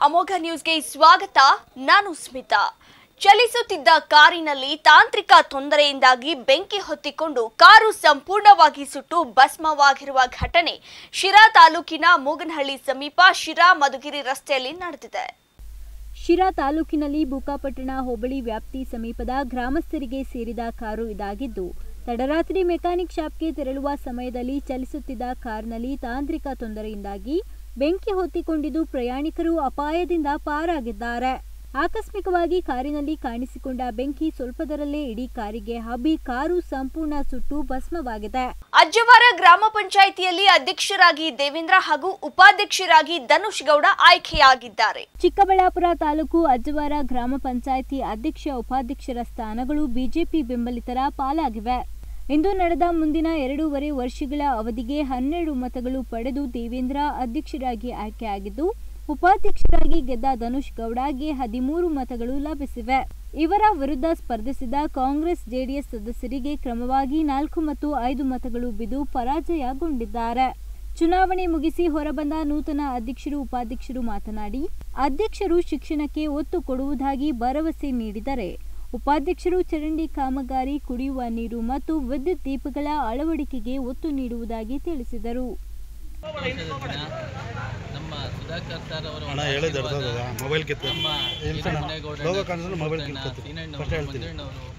ಅಮೋಘ ನ್ಯೂಸ್ಗೆ ಸ್ವಾಗತ ನಾನು ಸ್ಮಿತಾ ಚಲಿಸುತ್ತಿದ್ದ ಕಾರಿನಲ್ಲಿ ತಾಂತ್ರಿಕ ತೊಂದರೆಯಿಂದಾಗಿ ಬೆಂಕಿ ಹೊತ್ತಿಕೊಂಡು ಕಾರು ಸಂಪೂರ್ಣವಾಗಿ ಸುಟ್ಟು ಭಸ್ಮವಾಗಿರುವ ಘಟನೆ ಶಿರಾ ತಾಲೂಕಿನ ಮೂಗನಹಳ್ಳಿ ಸಮೀಪ ಶಿರಾ ಮಧುಗಿರಿ ರಸ್ತೆಯಲ್ಲಿ ನಡೆದಿದೆ ಶಿರಾ ತಾಲೂಕಿನಲ್ಲಿ ಬುಕ್ಕಾಪಟ್ಟಣ ಹೋಬಳಿ ವ್ಯಾಪ್ತಿ ಸಮೀಪದ ಗ್ರಾಮಸ್ಥರಿಗೆ ಸೇರಿದ ಕಾರು ಇದಾಗಿದ್ದು ತಡರಾತ್ರಿ ಮೆಕ್ಯಾನಿಕ್ ಶಾಪ್ಗೆ ತೆರಳುವ ಸಮಯದಲ್ಲಿ ಚಲಿಸುತ್ತಿದ್ದ ಕಾರ್ನಲ್ಲಿ ತಾಂತ್ರಿಕ ತೊಂದರೆಯಿಂದಾಗಿ ಬೆಂಕಿ ಹೊತ್ತಿಕೊಂಡಿದ್ದು ಪ್ರಯಾಣಿಕರು ಅಪಾಯದಿಂದ ಪಾರಾಗಿದ್ದಾರೆ ಆಕಸ್ಮಿಕವಾಗಿ ಕಾರಿನಲ್ಲಿ ಕಾಣಿಸಿಕೊಂಡ ಬೆಂಕಿ ಸ್ವಲ್ಪದರಲ್ಲೇ ಇಡೀ ಕಾರಿಗೆ ಹಬ್ಬಿ ಕಾರು ಸಂಪೂರ್ಣ ಸುಟ್ಟು ಭಸ್ಮವಾಗಿದೆ ಅಜ್ಜವಾರ ಗ್ರಾಮ ಪಂಚಾಯಿತಿಯಲ್ಲಿ ಅಧ್ಯಕ್ಷರಾಗಿ ದೇವೇಂದ್ರ ಹಾಗೂ ಉಪಾಧ್ಯಕ್ಷರಾಗಿ ಧನುಷ್ ಗೌಡ ಆಯ್ಕೆಯಾಗಿದ್ದಾರೆ ಚಿಕ್ಕಬಳ್ಳಾಪುರ ತಾಲೂಕು ಅಜ್ಜವಾರ ಗ್ರಾಮ ಪಂಚಾಯಿತಿ ಅಧ್ಯಕ್ಷ ಉಪಾಧ್ಯಕ್ಷರ ಸ್ಥಾನಗಳು ಬಿಜೆಪಿ ಬೆಂಬಲಿತರ ಪಾಲಾಗಿವೆ ಇಂದು ನಡೆದ ಮುಂದಿನ ಎರಡೂವರೆ ವರ್ಷಗಳ ಅವಧಿಗೆ ಹನ್ನೆರಡು ಮತಗಳು ಪಡೆದು ದೇವೇಂದ್ರ ಅಧ್ಯಕ್ಷರಾಗಿ ಆಯ್ಕೆಯಾಗಿದ್ದು ಉಪಾಧ್ಯಕ್ಷರಾಗಿ ಗೆದ್ದ ಧನುಷ್ ಗೌಡಗೆ ಹದಿಮೂರು ಮತಗಳು ಲಭಿಸಿವೆ ಇವರ ವಿರುದ್ಧ ಸ್ಪರ್ಧಿಸಿದ ಕಾಂಗ್ರೆಸ್ ಜೆಡಿಎಸ್ ಸದಸ್ಯರಿಗೆ ಕ್ರಮವಾಗಿ ನಾಲ್ಕು ಮತ್ತು ಐದು ಮತಗಳು ಬಿದ್ದು ಪರಾಜಯಗೊಂಡಿದ್ದಾರೆ ಚುನಾವಣೆ ಮುಗಿಸಿ ಹೊರಬಂದ ನೂತನ ಅಧ್ಯಕ್ಷರು ಉಪಾಧ್ಯಕ್ಷರು ಮಾತನಾಡಿ ಅಧ್ಯಕ್ಷರು ಶಿಕ್ಷಣಕ್ಕೆ ಒತ್ತು ಕೊಡುವುದಾಗಿ ಭರವಸೆ ನೀಡಿದರೆ ಉಪಾಧ್ಯಕ್ಷರು ಚರಂಡಿ ಕಾಮಗಾರಿ ಕುಡಿಯುವ ನೀರು ಮತ್ತು ವಿದ್ಯುತ್ ದೀಪಗಳ ಅಳವಡಿಕೆಗೆ ಒತ್ತು ನೀಡುವುದಾಗಿ ತಿಳಿಸಿದರು ಸಂತೋಷದ ದಿನ ನಮ್ಮ ಸುಧಾಕರ್ ಸರ್ ಅವರ ಅಣ್ಣ ಹೇಳಿದ್ದು ಅರ್ಥ ಆಗಲ್ಲ ಮೊಬೈಲ್ ಕಿತ್ತು ನಮ್ಮ ಇಲ್ಲ ಸಣ್ಣ. ಲೋಗೋ ಕಾಣಿಸಿದ್ರೆ ಮೊಬೈಲ್ ಕಿತ್ತು ಫಸ್ಟ್ ಹೇಳ್ತೀನಿ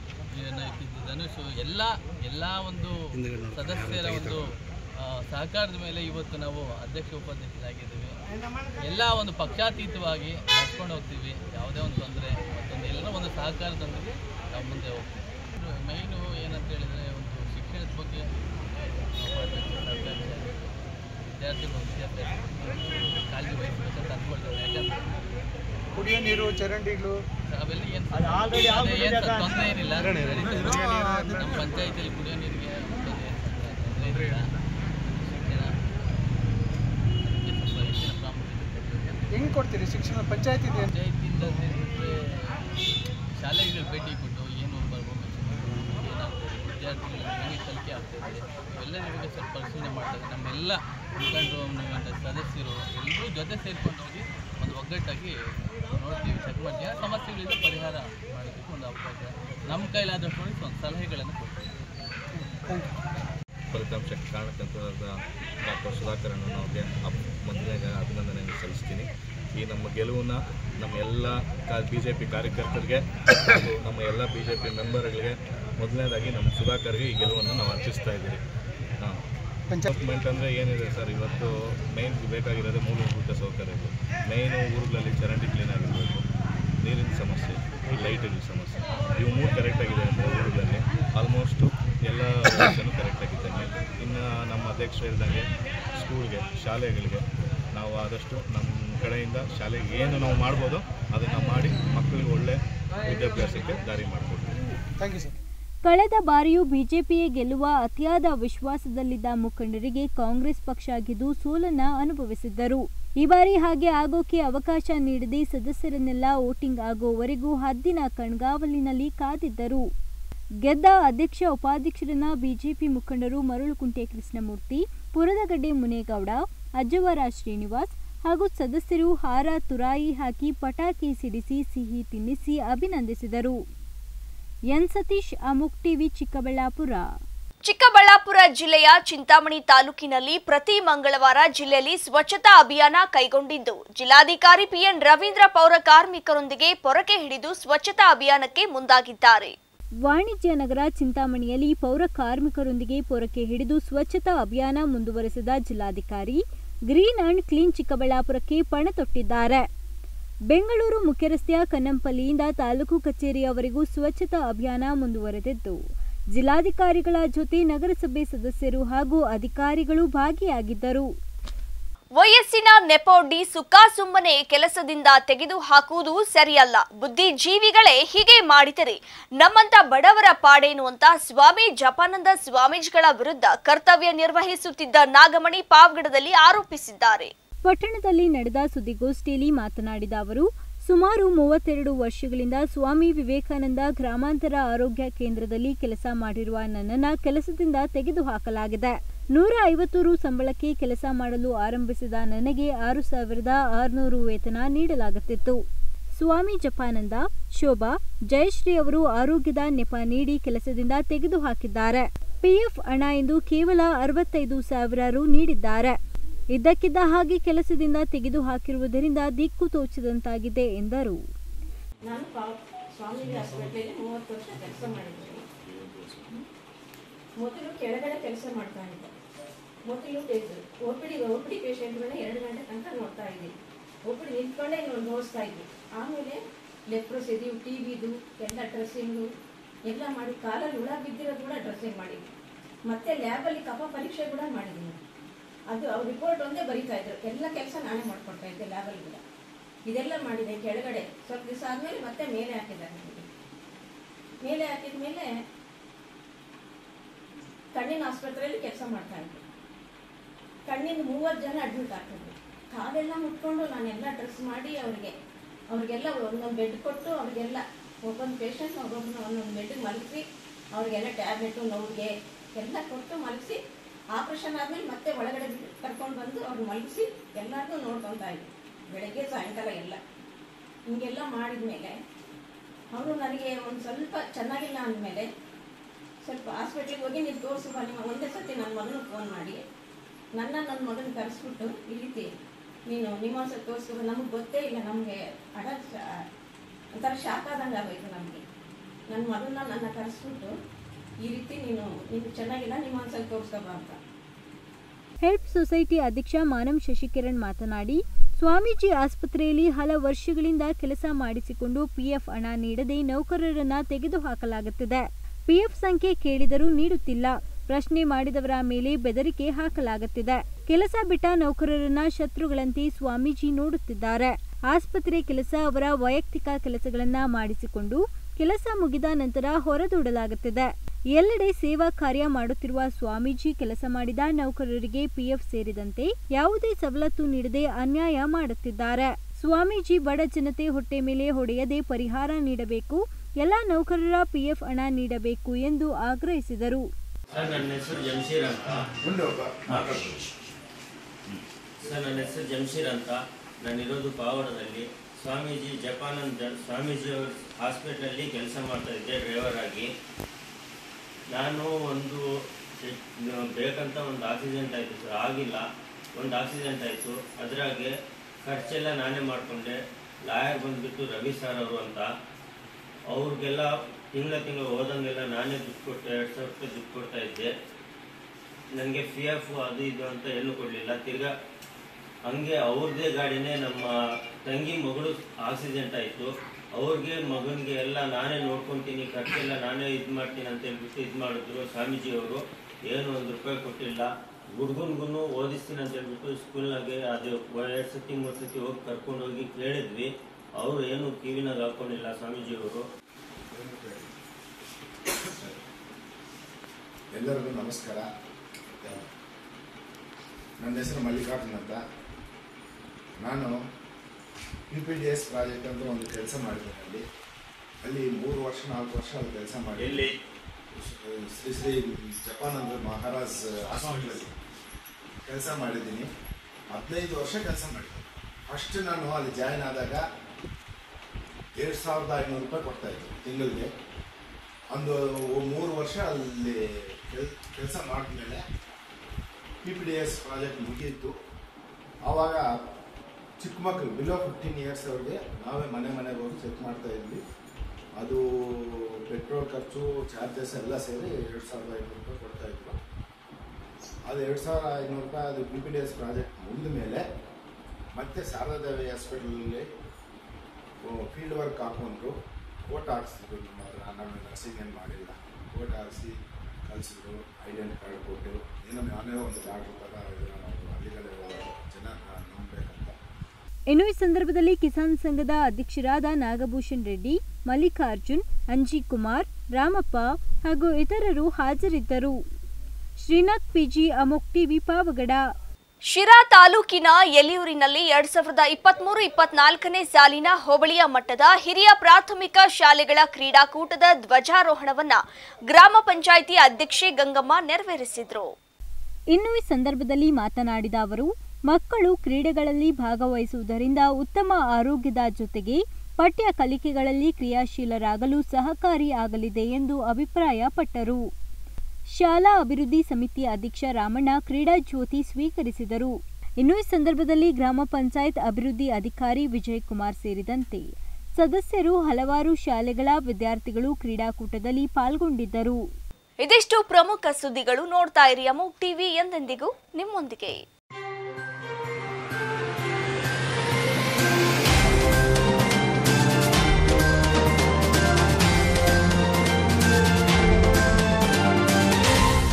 ಧನುಷ್ ಎಲ್ಲ ಎಲ್ಲ ಒಂದು ಹಿಂದ್ಗಡೆ ನೋಡಿ. ಸದಸ್ಯರ ಒಂದು ಆ, ಸಹಕಾರದ ಮೇಲೆ ಇವತ್ತು ನಾವು ಅಧ್ಯಕ್ಷ ಉಪಾಧ್ಯಕ್ಷರಾಗಿದ್ದೀವಿ ಎಲ್ಲ ಒಂದು ಪಕ್ಷಾತೀತವಾಗಿ ನಡ್ಕೊಂಡು ಹೋಗ್ತೀವಿ ಯಾವುದೇ ಒಂದು ತೊಂದರೆ ಮತ್ತೊಂದು ಎಲ್ಲರ ಒಂದು ಸಹಕಾರದೊಂದಿಗೆ ನಾವು ಮುಂದೆ ಹೋಗ್ತೀವಿ ಮೈನು ಏನಂತ ಹೇಳಿದರೆ ಒಂದು ಶಿಕ್ಷಣದ ಬಗ್ಗೆ ನಾವು ಮಾಡಬೇಕು ಸರ್ಕಾರಿ ಶಾಲೆ. ವಿದ್ಯಾರ್ಥಿಗಳು ವಿದ್ಯಾಭ್ಯಾಸ ಕಾಳಜಿ ವಹಿಸಬೇಕಂತ ಅಂದ್ಕೊಳ್ತಾರೆ ಯಾಕಂದ್ರೆ ಕುಡಿಯೋ ನೀರು ಚರಂಡಿಗಳು ಅವೆಲ್ಲ ಏನು ಏನು ತೊಂದರೆ ಏನಿಲ್ಲ ನಮ್ಮ ಪಂಚಾಯತಿಯಲ್ಲಿ ಕುಡಿಯೋ ನೀರಿಗೆ ತೊಂದರೆ ತೊಂದರೆ ಇಲ್ಲ ಶಿಕ್ಷಣ ಅದಕ್ಕೆ ಸ್ವಲ್ಪ ಹೆಚ್ಚಿನ ಪ್ರಾಮುಖ್ಯತೆ ಕೊಡ್ಬೇಕು. ಹೆಂಗ್ ಕೊಡ್ತೀರಿ ಶಿಕ್ಷಣ ಪಂಚಾಯತ್ ಇದೆ ಪಂಚಾಯತಿಯಿಂದ ಸೇರಿದ್ರೆ ಶಾಲೆಗಳಿಗೆ ಭೇಟಿ ಕೊಟ್ಟು ಏನು ಪರ್ಫಾರ್ಮೆನ್ಸ್ ಏನಾಗ್ತದೆ ವಿದ್ಯಾರ್ಥಿಗಳಿಗೆ ಹೇಗೆ ಕಲಿಕೆ ಆಗ್ತದೆ ಇವೆಲ್ಲರ ಬಗ್ಗೆ ಸ್ವಲ್ಪ ಪರಿಶೀಲನೆ ಮಾಡ್ತಾರೆ ನಮ್ಮೆಲ್ಲ ಮುಖಂಡರು ನಮ್ಮ ಸದಸ್ಯರು ಎಲ್ಲರೂ ಜೊತೆ ಸೇರ್ಕೊಂಡು ಹೋಗಿ ಒಂದು ಒಗ್ಗಟ್ಟಾಗಿ ನೋಡ್ತೀವಿ ಚೆಕ್ ಮಾಡಿ ಯಾವ ಸಮಸ್ಯೆಗಳಿದೆ ಪರಿಹಾರ ಮಾಡೋದಕ್ಕೆ ಒಂದು ಅವಕಾಶ ನಮ್ಮ ಕೈಲಾದಷ್ಟು ನೋಡಿ ಒಂದು ಸಲಹೆಗಳನ್ನು ಕೊಡ್ತೀವಿ ಫಲಿತಾಂಶಕ್ಕೆ ಕಾರಣಕ್ಕಂಥದ್ದು ಡಾಕ್ಟರ್ ಸುಧಾಕರ್ ಅವ್ರಿಗೆ ಅಪ್ ಮೊದಲನೇ ಅಭಿನಂದನೆಯನ್ನು ಸಲ್ಲಿಸ್ತೀನಿ ಈ ನಮ್ಮ ಗೆಲುವನ್ನ ನಮ್ಮ ಎಲ್ಲ ಕಾ ಬಿ ಜೆ ಪಿ ಕಾರ್ಯಕರ್ತರಿಗೆ ಹಾಗೂ ನಮ್ಮ ಎಲ್ಲ ಬಿ ಜೆ ಪಿ ಮೆಂಬರ್ಗಳಿಗೆ ಮೊದಲನೇದಾಗಿ ನಮ್ಮ ಸುಧಾಕರ್ಗೆ ಈ ಗೆಲುವನ್ನು ನಾವು ಅರ್ಪಿಸ್ತಾ ಇದ್ದೀವಿ ಹಾಂ ಡೆವಲಪ್ಮೆಂಟ್ ಅಂದರೆ ಏನಿದೆ ಸರ್ ಇವತ್ತು ಮೇನ್ ಬೇಕಾಗಿರೋದು ಮೂಲಭೂತ ಸೌಕರ್ಯಗಳು ಮೇಯ್ನು ಊರುಗಳಲ್ಲಿ ಚರಂಡಿ ಕ್ಲೀನ್ ಆಗಿರಬೇಕು ನೀರಿನ ಸಮಸ್ಯೆ ಲೈಟಿನ ಸಮಸ್ಯೆ ಇವು ಮೂರು ಕರೆಕ್ಟಾಗಿದೆ ಅಂದರೆ ಊರುಗಳಲ್ಲಿ ಆಲ್ಮೋಸ್ಟು ಎಲ್ಲ ವ್ಯವಸ್ಥೆನೂ ಕರೆಕ್ಟಾಗಿದ್ದಂಗೆ ಇನ್ನು ನಮ್ಮ ಅಧ್ಯಕ್ಷರು ಹೇಳ್ದಂಗೆ ಸ್ಕೂಲ್ಗೆ ಶಾಲೆಗಳಿಗೆ ನಾವು ಆದಷ್ಟು ನಮ್ಮ ಕಡೆಯಿಂದ ಶಾಲೆಗೆ ಏನು ನಾವು ಮಾಡ್ಬೋದು ಅದನ್ನು ಮಾಡಿ ಮಕ್ಕಳಿಗೆ ಒಳ್ಳೆ ವಿದ್ಯಾಭ್ಯಾಸಕ್ಕೆ ದಾರಿ ಮಾಡಿಕೊಡ್ತೀವಿ ಥ್ಯಾಂಕ್ ಯು ಸರ್ ಕಳೆದ ಬಾರಿಯೂ ಬಿಜೆಪಿಯೇ ಗೆಲ್ಲುವ ಅತಿಯಾದ ವಿಶ್ವಾಸದಲ್ಲಿದ್ದ ಮುಖಂಡರಿಗೆ ಕಾಂಗ್ರೆಸ್ ಪಕ್ಷ ಗೆದ್ದು ಸೋಲನ್ನ ಅನುಭವಿಸಿದ್ದರು ಈ ಬಾರಿ ಹಾಗೆ ಆಗೋಕೆ ಅವಕಾಶ ನೀಡದೆ ಸದಸ್ಯರನ್ನೆಲ್ಲ ವೋಟಿಂಗ್ ಆಗೋವರೆಗೂ ಹದ್ದಿನ ಕಣ್ಗಾವಲಿನಲ್ಲಿ ಕಾದಿದ್ದರು ಗೆದ್ದ ಅಧ್ಯಕ್ಷ ಉಪಾಧ್ಯಕ್ಷರನ್ನ ಬಿಜೆಪಿ ಮುಖಂಡರು ಮರಳುಕುಂಟೆ ಕೃಷ್ಣಮೂರ್ತಿ ಪುರದಗಡ್ಡೆ ಮುನೇಗೌಡ ಅಜ್ಜವರ ಶ್ರೀನಿವಾಸ್ ಹಾಗೂ ಸದಸ್ಯರು ಹಾರ ತುರಾಯಿ ಹಾಕಿ ಪಟಾಕಿ ಸಿಡಿಸಿ ಸಿಹಿ ತಿನ್ನಿಸಿ ಅಭಿನಂದಿಸಿದರು ಎನ್ ಸತೀಶ್ ಅಮುಕ್ ಟಿವಿ ಚಿಕ್ಕಬಳ್ಳಾಪುರ ಚಿಕ್ಕಬಳ್ಳಾಪುರ ಜಿಲ್ಲೆಯ ಚಿಂತಾಮಣಿ ತಾಲೂಕಿನಲ್ಲಿ ಪ್ರತಿ ಮಂಗಳವಾರ ಜಿಲ್ಲೆಯಲ್ಲಿ ಸ್ವಚ್ಛತಾ ಅಭಿಯಾನ ಕೈಗೊಂಡಿದ್ದು ಜಿಲ್ಲಾಧಿಕಾರಿ ಪಿಎನ್ ರವೀಂದ್ರ ಪೌರ ಕಾರ್ಮಿಕರೊಂದಿಗೆ ಪೊರಕೆ ಹಿಡಿದು ಸ್ವಚ್ಛತಾ ಅಭಿಯಾನಕ್ಕೆ ಮುಂದಾಗಿದ್ದಾರೆ ವಾಣಿಜ್ಯ ನಗರ ಚಿಂತಾಮಣಿಯಲ್ಲಿ ಪೌರ ಕಾರ್ಮಿಕರೊಂದಿಗೆ ಪೊರಕೆ ಹಿಡಿದು ಸ್ವಚ್ಛತಾ ಅಭಿಯಾನ ಮುಂದುವರೆಸಿದ ಜಿಲ್ಲಾಧಿಕಾರಿ ಗ್ರೀನ್ ಅಂಡ್ ಕ್ಲೀನ್ ಚಿಕ್ಕಬಳ್ಳಾಪುರಕ್ಕೆ ಪಣ ತೊಟ್ಟಿದ್ದಾರೆ ಬೆಂಗಳೂರು ಮುಖ್ಯರಸ್ತೆಯ ಕನ್ನಂಪಲ್ಲಿಯಿಂದ ತಾಲೂಕು ಕಚೇರಿಯವರೆಗೂ ಸ್ವಚ್ಛತಾ ಅಭಿಯಾನ ಮುಂದುವರೆದಿದ್ದು ಜಿಲ್ಲಾಧಿಕಾರಿಗಳ ಜೊತೆ ನಗರಸಭೆ ಸದಸ್ಯರು ಹಾಗೂ ಅಧಿಕಾರಿಗಳು ಭಾಗಿಯಾಗಿದ್ದರು ವಯಸ್ಸಿನ ನೆಪೊಡ್ಡಿ ಸುಮ್ಮನೆ ಕೆಲಸದಿಂದ ತೆಗೆದು ಹಾಕುವುದು ಸರಿಯಲ್ಲ ಬುದ್ಧಿಜೀವಿಗಳೇ ಹೀಗೆ ಮಾಡಿದರೆ ನಮ್ಮಂತ ಬಡವರ ಪಾಡೇನು ಅಂತ ಸ್ವಾಮಿ ಜಪಾನಂದ ಸ್ವಾಮೀಜಿಗಳ ವಿರುದ್ಧ ಕರ್ತವ್ಯ ನಿರ್ವಹಿಸುತ್ತಿದ್ದ ನಾಗಮಣಿ ಪಾವಗಡದಲ್ಲಿ ಆರೋಪಿಸಿದ್ದಾರೆ ಪಟ್ಟಣದಲ್ಲಿ ನಡೆದ ಸುದ್ದಿಗೋಷ್ಠಿಯಲ್ಲಿ ಮಾತನಾಡಿದ ಅವರು ಸುಮಾರು ಮೂವತ್ತೆರಡು ವರ್ಷಗಳಿಂದ ಸ್ವಾಮಿ ವಿವೇಕಾನಂದ ಗ್ರಾಮಾಂತರ ಆರೋಗ್ಯ ಕೇಂದ್ರದಲ್ಲಿ ಕೆಲಸ ಮಾಡಿರುವ ನನ್ನನ್ನ ಕೆಲಸದಿಂದ ತೆಗೆದುಹಾಕಲಾಗಿದೆ ನೂರ ಐವತ್ತು ರು ಸಂಬಳಕ್ಕೆ ಕೆಲಸ ಮಾಡಲು ಆರಂಭಿಸಿದ ನನಗೆ ಆರು ಸಾವಿರದ ಆರುನೂರು ವೇತನ ನೀಡಲಾಗುತ್ತಿತ್ತು ಸ್ವಾಮಿ ಜಪಾನಂದ ಶೋಭಾ ಜಯಶ್ರೀ ಅವರು ಆರೋಗ್ಯದ ನೆಪ ನೀಡಿ ಕೆಲಸದಿಂದ ತೆಗೆದುಹಾಕಿದ್ದಾರೆ ಪಿಎಫ್ ಹಣ ಎಂದು ಕೇವಲ ಅರವತ್ತೈದು ಸಾವಿರ ರು ನೀಡಿದ್ದಾರೆ ಇದ್ದಕ್ಕಿದ್ದ ಹಾಗೆ ಕೆಲಸದಿಂದ ತೆಗೆದುಹಾಕಿರುವುದರಿಂದ ದಿಕ್ಕು ತೋಚದಂತಾಗಿದೆ ಎಂದರು ನಾನು ಪಾ- ಸ್ವಾಮೀಜಿ ಹಾಸ್ಪಿಟ್ಲಲ್ಲಿ ಮೂವತ್ತು ವರ್ಷ ಕೆಲಸ ಮಾಡಿದ್ದೀನಿ ಮೊದಲು ಕೆಳಗಡೆ ಕೆಲಸ ಮಾಡ್ತಾ ಇದ್ದೆ ಮೊದಲು O P D O P D ಪೇಷಂಟ್ಗಳನ್ನ ಎರಡು ಗಂಟೆ ತನಕ ನೋಡ್ತಾ ಇದ್ದೀನಿ ಒ ಪಿ ಡಿ ನಿಂತ್ಕೊಂಡೇ ನೋ- ನೋಡಿಸ್ತಾ ಇದ್ವಿ ಆಮೇಲೆ ಲೆಪ್ರೋಸಿದಿವ್ ಟಿ ವಿದು ಎಲ್ಲ ಡ್ರೆಸ್ಸಿಂಗು ಎಲ್ಲ ಮಾಡಿ ಕಾಲಲ್ಲಿ ಹುಳ ಬಿದ್ದಿರೋದು ಕೂಡ ಡ್ರೆಸ್ಸಿಂಗ್ ಮಾಡಿದ್ವಿ ಮತ್ತೆ ಲ್ಯಾಬಲ್ಲಿ ಕಫ ಪರೀಕ್ಷೆ ಕೂಡ ಮಾಡಿದ್ದೀನಿ ಅದು ಅವ್ರ ರಿಪೋರ್ಟ್ ಒಂದೇ ಬರೀತಾ ಇದ್ರು ಎಲ್ಲ ಕೆಲಸ ನಾನೇ ಮಾಡ್ಕೊಡ್ತಾ ಇದ್ದೆ ಲ್ಯಾಬಲ್ಲಿ ಕೂಡ ಇದೆಲ್ಲ ಮಾಡಿದೆ ಕೆಳಗಡೆ ಸ್ವಲ್ಪ ದಿವಸ ಆದಮೇಲೆ ಮತ್ತೆ ಮೇಲೆ ಹಾಕಿದ್ದಾರೆ ನನಗೆ. ಮೇಲೆ ಹಾಕಿದ ಮೇಲೆ ಕಣ್ಣಿನ ಆಸ್ಪತ್ರೆಯಲ್ಲಿ ಕೆಲಸ ಮಾಡ್ತಾ ಇದ್ದೆ ಕಣ್ಣಿನ ಮೂವತ್ತು ಜನ ಅಡ್ಮಿಟ್ ಆಗ್ತಿದ್ರು ಕಾಲೆಲ್ಲ ಮುಟ್ಕೊಂಡು ನಾನೆಲ್ಲ ಡ್ರೆಸ್ ಮಾಡಿ ಅವ್ರಿಗೆ ಅವ್ರಿಗೆಲ್ಲ ಒಂದೊಂದು ಬೆಡ್ ಕೊಟ್ಟು ಅವ್ರಿಗೆಲ್ಲ ಒಬ್ಬೊಂದು ಪೇಷಂಟ್ ಒಬ್ಬೊಬ್ಬನ ಒಂದೊಂದು ಬೆಡ್ಗೆ ಮಲಗಿಸಿ ಅವ್ರಿಗೆಲ್ಲ ಟ್ಯಾಬ್ಲೆಟು ನೋವಿಗೆ ಎಲ್ಲ ಕೊಟ್ಟು ಮಲಗಿಸಿ ಆಪ್ರೇಷನ್ ಆದಮೇಲೆ ಮತ್ತೆ ಒಳಗಡೆ ಕರ್ಕೊಂಡು ಬಂದು ಅವ್ರು ಮಲಗಿಸಿ ಎಲ್ಲರಿಗೂ ನೋಡ್ಕೊತಾ ಇದ್ದೆ ಬೆಳಗ್ಗೆ ಸಾಯಂಕಾಲ ಎಲ್ಲ ಹಿಂಗೆಲ್ಲ ಮಾಡಿದ್ಮೇಲೆ ಅವರು ನನಗೆ ಒಂದು ಸ್ವಲ್ಪ ಚೆನ್ನಾಗಿಲ್ಲ ಅಂದಮೇಲೆ ಸ್ವಲ್ಪ ಹಾಸ್ಪಿಟ್ಲಿಗೆ ಹೋಗಿ ನೀವು ತೋರಿಸು ಬಾ ನಿಮ್ಮ ಒಂದೇ ಸತಿ ನನ್ನ ಮಗನಿಗೆ ಫೋನ್ ಮಾಡಿ ನನ್ನ ನನ್ನ ಮಗನ ಕರೆಸ್ಬಿಟ್ಟು ಈ ರೀತಿ ನೀನು ನಿಮ್ಮ ಒಂದ್ಸತಿ ತೋರಿಸ್ಕೊ ನಮಗೆ ಗೊತ್ತೇ ಇಲ್ಲ ನಮಗೆ ಹಣ ಶಾ- ಒಂಥರ ಶಾಕ್ ಆದಂಗೆ ಆಗೋಯ್ತು ನಮಗೆ ನನ್ನ ಮಗನ ನನ್ನ ಕರೆಸ್ಬಿಟ್ಟು ಈ ರೀತಿ ನೀನು ನೀನು ಚೆನ್ನಾಗಿಲ್ಲ ನಿಮ್ಮ ಒಂದ್ಸಲ ತೋರಿಸ್ಕೊ ಬಾ ಅಂತ ಹೆಲ್ಪ್ ಸೊಸೈಟಿ ಅಧ್ಯಕ್ಷ ಮಾನವ್ ಶಶಿಕಿರಣ್ ಮಾತನಾಡಿ ಸ್ವಾಮೀಜಿ ಆಸ್ಪತ್ರೆಯಲ್ಲಿ ಹಲ ವರ್ಷಗಳಿಂದ ಕೆಲಸ ಮಾಡಿಸಿಕೊಂಡು ಪಿಎಫ್ ಹಣ ನೀಡದೆ ನೌಕರರನ್ನ ತೆಗೆದುಹಾಕಲಾಗುತ್ತಿದೆ ಪಿಎಫ್ ಸಂಖ್ಯೆ ಕೇಳಿದರೂ ನೀಡುತ್ತಿಲ್ಲ ಪ್ರಶ್ನೆ ಮಾಡಿದವರ ಮೇಲೆ ಬೆದರಿಕೆ ಹಾಕಲಾಗುತ್ತಿದೆ ಕೆಲಸ ಬಿಟ್ಟ ನೌಕರರನ್ನ ಶತ್ರುಗಳಂತೆ ಸ್ವಾಮೀಜಿ ನೋಡುತ್ತಿದ್ದಾರೆ ಆಸ್ಪತ್ರೆ ಕೆಲಸ ಅವರ ವೈಯಕ್ತಿಕ ಕೆಲಸಗಳನ್ನ ಮಾಡಿಸಿಕೊಂಡು ಕೆಲಸ ಮುಗಿದ ನಂತರ ಹೊರದೂಡಲಾಗುತ್ತಿದೆ ಎಲ್ಲೆಡೆ ಸೇವಾ ಕಾರ್ಯ ಮಾಡುತ್ತಿರುವ ಸ್ವಾಮೀಜಿ ಕೆಲಸ ಮಾಡಿದ ನೌಕರರಿಗೆ ಪಿಎಫ್ ಸೇರಿದಂತೆ ಯಾವುದೇ ಸವಲತ್ತು ನೀಡದೆ ಅನ್ಯಾಯ ಮಾಡುತ್ತಿದ್ದಾರೆ ಸ್ವಾಮೀಜಿ ಬಡ ಜನತೆ ಹೊಟ್ಟೆ ಮೇಲೆ ಹೊಡೆಯದೆ ಪರಿಹಾರ ನೀಡಬೇಕು ಎಲ್ಲ ನೌಕರರ ಪಿಎಫ್ ಹಣ ನೀಡಬೇಕು ಎಂದು ಆಗ್ರಹಿಸಿದರು ಸರ್ ನನ್ನ ಹೆಸರು ಜಮ್ಶೀರ್ ಅಂತ ಸರ್ ನನ್ನ ಹೆಸರು ಜಮ್ಶೀರ್ ಅಂತ ನಾನಿರೋದು ಪಾವಡದಲ್ಲಿ ಸ್ವಾಮೀಜಿ ಜಪಾನಂದ ಸ್ವಾಮೀಜಿ ಅವ್ರ ಹಾಸ್ಪಿಟ್ಲಲ್ಲಿ ಕೆಲಸ ಮಾಡ್ತಾ ಇದ್ದೆ ಡ್ರೈವರ್ ಆಗಿ ನಾನು ಒಂದು ಇದು ಬೇಕಂತ ಒಂದು ಆಕ್ಸಿಡೆಂಟ್ ಆಯಿತು ಸರ್ ಆಗಿಲ್ಲ ಒಂದು ಆಕ್ಸಿಡೆಂಟ್ ಆಯಿತು ಅದ್ರಾಗೆ ಖರ್ಚೆಲ್ಲ ನಾನೇ ಮಾಡಿಕೊಂಡೆ ಲಾಯರ್ ಬಂದುಬಿಟ್ಟು ರವಿ ಸರ್ ಅವರು ಅಂತ ಅವ್ರಿಗೆಲ್ಲ ತಿಂಗಳ ತಿಂಗಳು ಹೋದಂಗೆಲ್ಲ ನಾನೇ ದುಡ್ಡು ಕೊಟ್ಟು ಎರಡು ಸಾವಿರ ರೂಪಾಯಿ ದುಡ್ಡು ಕೊಡ್ತಾ ಇದ್ದೆ ನನಗೆ ಪಿ ಎಫ್ ಅದು ಇದು ಅಂತ ಎಲ್ಲೂ ಕೊಡಲಿಲ್ಲ ತಿರ್ಗಾ ಹಂಗೆ ಅವ್ರದ್ದೇ ಗಾಡಿನೇ ನಮ್ಮ ತಂಗಿ ಮಗಳು ಆಕ್ಸಿಡೆಂಟ್ ಆಯಿತು ಅವ್ರಿಗೆ ಮಗನಿಗೆ ಎಲ್ಲ ನಾನೇ ನೋಡ್ಕೊತೀನಿ ಖರ್ಚೆಲ್ಲ ನಾನೇ ಇದು ಮಾಡ್ತೀನಿ ಅಂತ ಹೇಳ್ಬಿಟ್ಟು ಇದು ಮಾಡಿದ್ರು ಸ್ವಾಮೀಜಿಯವರು ಏನು ಒಂದು ರೂಪಾಯಿ ಕೊಟ್ಟಿಲ್ಲ ಹುಡುಗನ್ಗೂ ಓದಿಸ್ತೀನಿ ಅಂತ ಹೇಳ್ಬಿಟ್ಟು ಸ್ಕೂಲ್ನಾಗೆ ಅದು ಎರಡು ಸತಿ ಮೂರು ಸತಿ ಹೋಗಿ ಕರ್ಕೊಂಡು ಹೋಗಿ ಕೇಳಿದ್ವಿ ಅವರು ಏನು ಕಿವಿನಾಗ ಹಾಕೊಂಡಿಲ್ಲ ಸ್ವಾಮೀಜಿಯವರು ಎಲ್ಲರಿಗೂ ನಮಸ್ಕಾರ ನನ್ನ ಹೆಸರು ಮಲ್ಲಿಕಾರ್ಜುನ್ ಅಂತ ನಾನು U P D S project ಅಂತ ಒಂದು ಕೆಲಸ ಮಾಡಿದ್ದೇನೆ ಅಲ್ಲಿ ಅಲ್ಲಿ ಮೂರು ವರ್ಷ ನಾಲ್ಕು ವರ್ಷ ಅಲ್ಲಿ ಕೆಲಸ ಮಾಡಿ ಎಲ್ಲಿ ಶ್ರೀ ಶ್ರೀ ಜಪಾನಂದ ಮಹಾರಾಜ್ ಹಾಸ್ಪಿಟಲಲ್ಲಿ ಕೆಲಸ ಮಾಡಿದ್ದೀನಿ ಹದಿನೈದು ವರ್ಷ ಕೆಲಸ ಮಾಡಿದ್ದೀನಿ ಫಸ್ಟ್ ನಾನು ಅಲ್ಲಿ ಜಾಯ್ನ್ ಆದಾಗ ಎರಡು ಸಾವಿರದ ಐನೂರು ರೂಪಾಯಿ ಕೊಡ್ತಾಯಿದ್ರು ತಿಂಗಳಿಗೆ ಒಂದು ಮೂರು ವರ್ಷ ಅಲ್ಲಿ ಕೆಲಸ ಮಾಡಿದ್ಮೇಲೆ P P D S project ಮುಗಿಯಿತು ಆವಾಗ ಚಿಕ್ಕ ಮಕ್ಕಳು ಬಿಲೋ ಫಿಫ್ಟೀನ್ ಇಯರ್ಸ್ ಅವ್ರಿಗೆ ನಾವೇ ಮನೆ ಮನೆಗೆ ಹೋಗಿ ಚೆಕ್ ಮಾಡ್ತಾ ಇದ್ವಿ ಅದು ಪೆಟ್ರೋಲ್ ಖರ್ಚು ಚಾರ್ಜಸ್ ಎಲ್ಲ ಸೇರಿ ಎರಡು ಸಾವಿರದ ಐನೂರು ರೂಪಾಯಿ ಕೊಡ್ತಾ ಇದ್ರು ಅದು ಎರಡು ಸಾವಿರ ಐನೂರು ರೂಪಾಯಿ ಅದು P P D S project ಮುಗಿದ ಮೇಲೆ ಮತ್ತೆ ಶಾರದಾದೇವಿ ಹಾಸ್ಪಿಟಲಲ್ಲಿ ಫೀಲ್ಡ್ ವರ್ಕ್ ಹಾಕೊಂಡ್ರು ಕೋಟ್ ಹಾಕ್ಸಿದ್ರು ನಮ್ಮ ಹತ್ರ ನಾವು ನರ್ಸಿಂಗ್ ಏನು ಮಾಡಿಲ್ಲ ಕೋಟ್ ಹಾಕ್ಸಿ ಕಳಿಸಿದ್ರು ಐಡೆಂಟಿ ಕಾರ್ಡ್ ಕೊಟ್ಟು ಏನೋ ನಾನೇ ಒಂದು ಡಾಕ್ಟ್ರ್ ಥರ ಇದನ್ನ ನಾವು ಹಳ್ಳಿಗಳೇ ಜನ ನಂಬಬೇಕಂತ ಇನ್ನು ಈ ಸಂದರ್ಭದಲ್ಲಿ ಕಿಸಾನ್ ಸಂಘದ ಅಧ್ಯಕ್ಷರಾದ ನಾಗಭೂಷಣ್ ರೆಡ್ಡಿ ಮಲ್ಲಿಕಾರ್ಜುನ್ ಅಂಜಿ ಕುಮಾರ್ ರಾಮಪ್ಪ ಹಾಗೂ ಇತರರು ಹಾಜರಿದ್ದರು ಶ್ರೀನಾಥ್ ಪಿಜಿ ಅಮೋಕ್ ಟಿವಿ ಪಾವಗಡ ಶಿರಾ ತಾಲೂಕಿನ ಎಲಿಯೂರಿನಲ್ಲಿ ಎರಡ್ ಸಾವಿರದ ಇಪ್ಪತ್ಮೂರು ಇಪ್ಪತ್ನಾಲ್ಕನೇ ಸಾಲಿನ ಹೋಬಳಿಯ ಮಟ್ಟದ ಹಿರಿಯ ಪ್ರಾಥಮಿಕ ಶಾಲೆಗಳ ಕ್ರೀಡಾಕೂಟದ ಧ್ವಜಾರೋಹಣವನ್ನ ಗ್ರಾಮ ಪಂಚಾಯಿತಿ ಅಧ್ಯಕ್ಷೆ ಗಂಗಮ್ಮ ನೆರವೇರಿಸಿದ್ರು ಇನ್ನು ಈ ಸಂದರ್ಭದಲ್ಲಿ ಮಾತನಾಡಿದ ಅವರು ಮಕ್ಕಳು ಕ್ರೀಡೆಗಳಲ್ಲಿ ಭಾಗವಹಿಸುವುದರಿಂದ ಉತ್ತಮ ಆರೋಗ್ಯದ ಜೊತೆಗೆ ಪಠ್ಯ ಕಲಿಕೆಗಳಲ್ಲಿ ಕ್ರಿಯಾಶೀಲರಾಗಲು ಸಹಕಾರಿ ಆಗಲಿದೆ ಎಂದು ಅಭಿಪ್ರಾಯಪಟ್ಟರು ಶಾಲಾ ಅಭಿವೃದ್ಧಿ ಸಮಿತಿ ಅಧ್ಯಕ್ಷ ರಾಮಣ್ಣ ಕ್ರೀಡಾ ಜ್ಯೋತಿ ಸ್ವೀಕರಿಸಿದರು ಇನ್ನು ಈ ಸಂದರ್ಭದಲ್ಲಿ ಗ್ರಾಮ ಪಂಚಾಯತ್ ಅಭಿವೃದ್ಧಿ ಅಧಿಕಾರಿ ವಿಜಯಕುಮಾರ್ ಸೇರಿದಂತೆ ಸದಸ್ಯರು ಹಲವಾರು ಶಾಲೆಗಳ ವಿದ್ಯಾರ್ಥಿಗಳು ಕ್ರೀಡಾಕೂಟದಲ್ಲಿ ಪಾಲ್ಗೊಂಡಿದ್ದರು ಇದಿಷ್ಟು ಪ್ರಮುಖ ಸುದ್ದಿಗಳು ನೋಡ್ತಾ ಇರಿ ಅಮೋಕ್ ಟಿವಿ ಎಂದೆಂದಿಗೂ ನಿಮ್ಮೊಂದಿಗೆ